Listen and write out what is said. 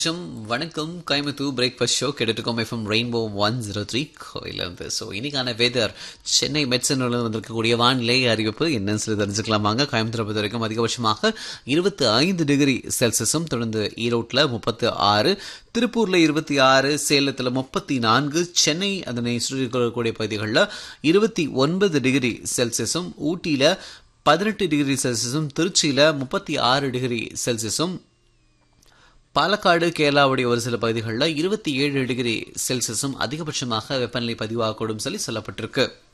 வணக்கம், வணக்கம் Coimbatore breakfast show கேட்டுருக்கோம் FM Rainbow one zero three கோயிலிருந்து ஸோ இன்னைக்கான வெதர் சென்னை மெட்சனில் வந்திருக்கக்கூடிய வானிலை அறிவிப்பு என்னன்னு சொல்லி தெரிஞ்சுக்கலாம் வாங்க கோயம்புத்தூரை பொறுத்த வரைக்கும் அதிகபட்சமாக இருபத்தி ஐந்து டிகிரி செல்சியஸும் தொடர்ந்து ஈரோட்டில் முப்பத்து ஆறு திருப்பூரில் இருபத்தி ஆறு சேலத்தில் முப்பத்தி நான்கு சென்னை அதனை சுற்றி இருக்கக்கூடிய பகுதிகளில் இருபத்தி ஒன்பது டிகிரி செல்சியஸும் ஊட்டியில் பதினெட்டு டிகிரி செல்சியஸும் திருச்சியில் முப்பத்தி ஆறு டிகிரி செல்சியஸும் பாலக்காடு கேரளாவுடைய ஒரு சில பகுதிகளில் இருபத்தி ஏழு டிகிரி செல்சியஸும் அதிகபட்சமாக வெப்பநிலை பதிவாகக்கூடும் சொல்லி சொல்லப்பட்டிருக்கு